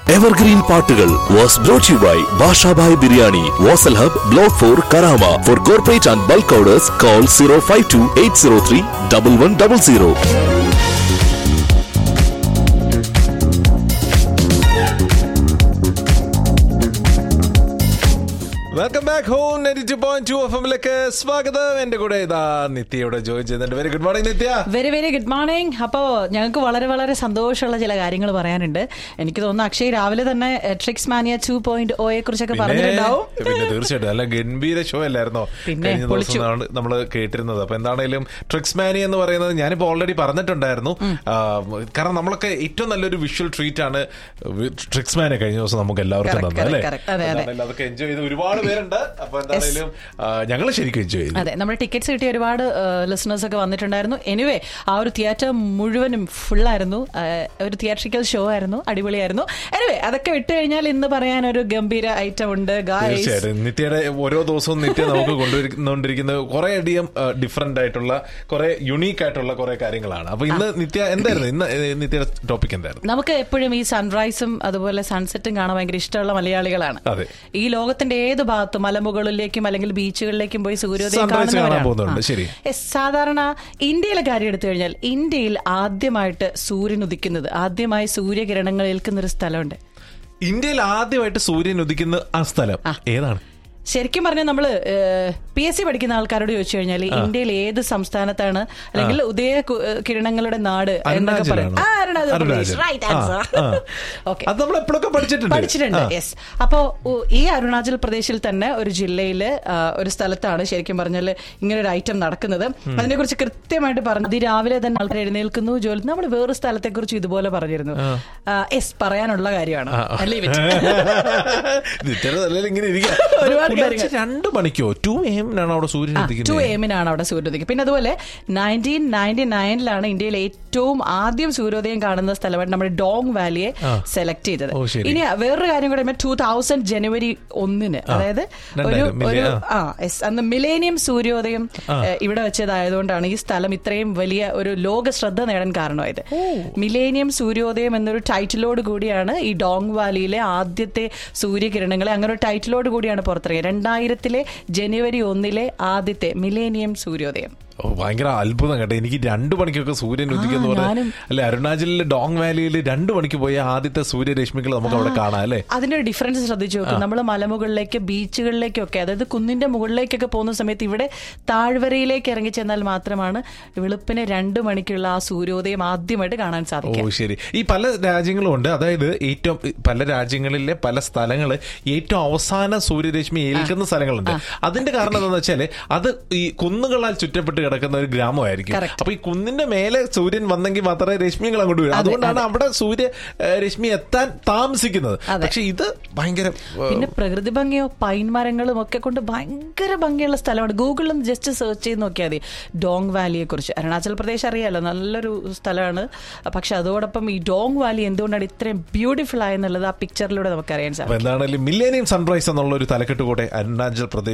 Evergreen പാട്ടുകൾ was brought you by Bashabhai biryani Vasal hub block four Karama for corporate and bulk orders call zero five two eight zero three double one double zero welcome back home ninety two point two F എമ്മിലേക്ക് സ്വാഗതം എന്റെ കൂടെ ഇതാ നിത്യ ഇവിടെ join ചെയ്യുന്നുണ്ട് very good morning Nithya very very good morning അപ്പോൾ ഞങ്ങൾക്ക് വളരെ വളരെ സന്തോഷമുള്ള ചില കാര്യങ്ങൾ പറയാനുണ്ട് എനിക്ക് തോന്നുന്നു അക്ഷയ് രാവിലെ തന്നെ ട്രിക്സ് മാനിയ ടു പോയിന്റ് ഒയെ കുറിച്ചൊക്കെ പറഞ്ഞിട്ടുണ്ടാവും പിന്നെ തീർച്ചയായിട്ടും അല്ല ഗംഭീര ഷോ അല്ലായിരുന്നോ പിന്നെ, കഴിഞ്ഞ പൊളിച്ചു. ദിവസം നമ്മൾ കേട്ടിരുന്നത് അപ്പൊ എന്താണേലും ട്രിക്സ് മാനി എന്ന് പറയുന്നത് ഞാനിപ്പോ ഓൾറെഡി പറഞ്ഞിട്ടുണ്ടായിരുന്നു ആ, കാരണം നമ്മളൊക്കെ ഏറ്റവും നല്ലൊരു വിഷ്വൽ ട്രീറ്റ് ആണ് ട്രിക്സ് മാനെ കഴിഞ്ഞ ദിവസം നമുക്ക് എല്ലാവർക്കും Correct, തന്നെ അല്ലേ correct, correct. അതെ, അതെ. എന്താണേലും അതൊക്കെ എൻജോയ് ചെയ്ത് ഒരുപാട് പേരുണ്ട് അപ്പൊ എന്താണേലും ഞങ്ങൾ ശരിക്കും എൻജോയ് ചെയ്തു അതെ നമ്മുടെ ടിക്കറ്റ്സ് കിട്ടിയ ഒരുപാട് ലിസണേഴ്സ് ഒക്കെ വന്നിട്ടുണ്ടായിരുന്നു എനിവേ ആ ഒരു തിയേറ്റർ മുഴുവനും ഫുള്ളായിരുന്നു ഒരു തിയേറ്ററിക്കൽ ഷോ ആയിരുന്നു അടിപൊളിയായിരുന്നു എനിവേ അതൊക്കെ വിട്ട് കഴിഞ്ഞാൽ ഇന്ന് പറയാൻ ഒരു ഗംഭീര ഐറ്റം ഉണ്ട് ഗായ്സ് തീർച്ചയായിട്ടും നിത്യയുടെ ഓരോ ദിവസവും നിത്യ നമുക്ക് കൊണ്ടുവരുന്നോണ്ടിരിക്കുന്ന കുറെ അധികം ഡിഫറെന്റ് ആയിട്ടുള്ള കുറെ യുണീക്ക് ആയിട്ടുള്ള കുറെ കാര്യങ്ങളാണ് അപ്പൊ ഇന്ന് നിത്യ എന്തായിരുന്നു ഇന്ന് ഏഹ്, നിത്യയുടെ ടോപ്പിക് എന്തായിരുന്നു നമുക്ക് എപ്പോഴും ഈ സൺറൈസും അതുപോലെ സൺസെറ്റും കാണാൻ ഭയങ്കര ഇഷ്ടമുള്ള മലയാളികളാണ് അതെ. ഈ ലോകത്തിന്റെ ഏത് ഭാഗത്തും മലമുകളിലേക്കും അല്ലെങ്കിൽ ബീച്ചുകളിലേക്കും പോയി സൂര്യോദയം Sunrise കാണാൻ കാണുന്നവരാണ്. പോകുന്നുണ്ട്, ആ. ശരി. Yes, സാധാരണ ഇന്ത്യയിലെ കാര്യം എടുത്തു കഴിഞ്ഞാൽ ഇന്ത്യയിൽ ആദ്യമായിട്ട് സൂര്യൻ ഉദിക്കുന്നത് ആദ്യമായി സൂര്യകിരണങ്ങൾ ഏൽക്കുന്ന ഒരു സ്ഥലമുണ്ട് ഇന്ത്യയിൽ ആദ്യമായിട്ട് സൂര്യൻ ഉദിക്കുന്ന ആ സ്ഥലം ഏതാണ് ശരിക്കും പറഞ്ഞാൽ നമ്മള് പി എസ് സി പഠിക്കുന്ന ആൾക്കാരോട് ചോദിച്ചു കഴിഞ്ഞാൽ ഇന്ത്യയിൽ ഏത് സംസ്ഥാനത്താണ് അല്ലെങ്കിൽ ഉദയ കു- ഏഹ്, കിരണങ്ങളുടെ നാട് എന്നൊക്കെ പറയും അരുണാചലാണോ? ആ, അരുണാചൽ പ്രദേശ് അരുണാചൽ. റൈറ്റ് ആ, ആൻസർ ആ. ഓക്കെ അത് നമ്മൾ എപ്പോഴൊക്കെ പഠിച്ചിട്ടുണ്ട് പഠിച്ചിട്ടുണ്ട് ആ. യെസ് അപ്പോ ഉ- ഈ അരുണാചൽ പ്രദേശിൽ തന്നെ ഒരു ജില്ലയില് ആ, ഒരു സ്ഥലത്താണ് ശരിക്കും പറഞ്ഞാൽ ഇങ്ങനെ ഒരു ഐറ്റം നടക്കുന്നത് അതിനെ കുറിച്ച് കൃത്യമായിട്ട് പറഞ്ഞു അത് രാവിലെ തന്നെ ആൾക്കാർ എഴുന്നേൽക്കുന്നു ജോലി നമ്മൾ വേറെ സ്ഥലത്തെ കുറിച്ച് ഇതുപോലെ പറഞ്ഞിരുന്നു യെസ് പറയാനുള്ള കാര്യമാണ് Leave it. നിത്യയുടെ തലയിൽ ഇങ്ങനെ ഇരിക്കുക ഒരുപാട് പുലർച്ചെ കാര്യങ്ങൾ. രണ്ട് മണിക്കോ ടു എമ്മിനാണ് അവിടെ സൂര്യൻ ടു ഉദിക്കുന്നത് എമ്മിനാണ് അവിടെ സൂര്യോദയം പിന്നെ അതുപോലെ നയൻറ്റീൻ നയൻറ്റി നയനിലാണ് ഇന്ത്യയിൽ ഏറ്റവും ആദ്യം സൂര്യോദയം കാണുന്ന സ്ഥലമായിട്ട് നമ്മുടെ ഡോങ് വാലിയെ സെലക്ട് ചെയ്തത് ഓ, ശരി. ഇനി വേറൊരു കാര്യം കൂടെ ടൂ തൗസൻഡ് ജനുവരി ഒന്നിന് അതായത് ഒരു രണ്ടായിരം, ഒരു മില്ലെ- ആ yes, അന്ന് മിലേനിയം സൂര്യോദയം ഏഹ്, ഇവിടെ വെച്ചതായതുകൊണ്ടാണ് ഈ സ്ഥലം ഇത്രയും വലിയ ഒരു ലോക ശ്രദ്ധ നേടാൻ കാരണമായത് മിലേനിയം സൂര്യോദയം എന്നൊരു ടൈറ്റിലോട് കൂടിയാണ് ഈ ഡോങ് വാലിയിലെ ആദ്യത്തെ സൂര്യകിരണങ്ങളെ അങ്ങനെ ഒരു ടൈറ്റിലോട് കൂടിയാണ് പുറത്തിറങ്ങിയത് രണ്ടായിരത്തിലെ ജനുവരി ഒന്നിലെ ആദ്യത്തെ മിലേനിയം സൂര്യോദയം ഓ, ഭയങ്കര അത്ഭുതം കേട്ടോ എനിക്ക് രണ്ടു മണിക്കൊക്കെ സൂര്യൻ ഉദിക്കുന്ന പോലെ ഞാനും. അല്ലെ അരുണാചലിലെ ഡോങ് വാലിയിൽ രണ്ടു മണിക്ക് പോയ ആദ്യത്തെ സൂര്യരശ്മികൾ നമുക്ക് അവിടെ കാണാം അല്ലേ അതിന്റെ ഒരു ഡിഫറൻസ് ശ്രദ്ധിച്ചു നോക്കും നമ്മൾ മലമുകളിലേക്ക് ബീച്ചുകളിലേക്കൊക്കെ അതായത് കുന്നിന്റെ മുകളിലേക്കൊക്കെ പോകുന്ന സമയത്ത് ഇവിടെ താഴ്വരയിലേക്ക് ഇറങ്ങി ചെന്നാൽ മാത്രമാണ് വെളുപ്പിന് രണ്ടു മണിക്കുള്ള ആ സൂര്യോദയം ആദ്യമായിട്ട് കാണാൻ ഓ സാധിക്കുക ശരി ഈ പല രാജ്യങ്ങളും ഉണ്ട് അതായത് ഏറ്റവും പല രാജ്യങ്ങളിലെ പല സ്ഥലങ്ങള് ഏറ്റവും അവസാന സൂര്യരശ്മി ഏൽക്കുന്ന സ്ഥലങ്ങളുണ്ട് അതിന്റെ കാരണം എന്താണെന്ന് വെച്ചാല് അത് ഈ കുന്നുകളാൽ ചുറ്റപ്പെട്ട് കിടക്കുന്ന ഒരു ഗ്രാമമായിരിക്കും Correct. അപ്പൊ ഈ കുന്നിന്റെ മേലെ സൂര്യൻ വന്നെങ്കിൽ മാത്രമേ രശ്മികൾ അങ്ങോട്ട് വരും അതുകൊണ്ടാണ് അവിടെ സൂര്യ ഏഹ്, രശ്മി എത്താൻ താമസിക്കുന്നത് അതെ. പക്ഷെ ഇത് ഭയങ്കര ഏഹ്, പിന്നെ പ്രകൃതി ഭംഗിയോ പൈൻ മരങ്ങളും ഒക്കെ കൊണ്ട് ഭയങ്കര ഭംഗിയുള്ള സ്ഥലമാണ് ഗൂഗിളിലും ജസ്റ്റ് സെർച്ച് ചെയ്ത് നോക്കിയാൽ മതി ഡോങ് വാലിയെ കുറിച്ച് അരുണാചൽ പ്രദേശ് അറിയാലോ നല്ലൊരു സ്ഥലമാണ് പക്ഷെ അതോടൊപ്പം ഈ ഡോങ് വാലി എന്തുകൊണ്ടാണ് ഇത്രയും ബ്യൂട്ടിഫുൾ ആയെന്നുള്ളത് ആ പിക്ചറിലൂടെ നമുക്ക് അറിയാൻ സാധിക്കും അപ്പൊ എന്താണെങ്കിലും മില്ലേനിയം സൺറൈസ് എന്നുള്ള ഒരു തലക്കെട്ട് കൂടെ അരുണാചൽ പ്രദേശ്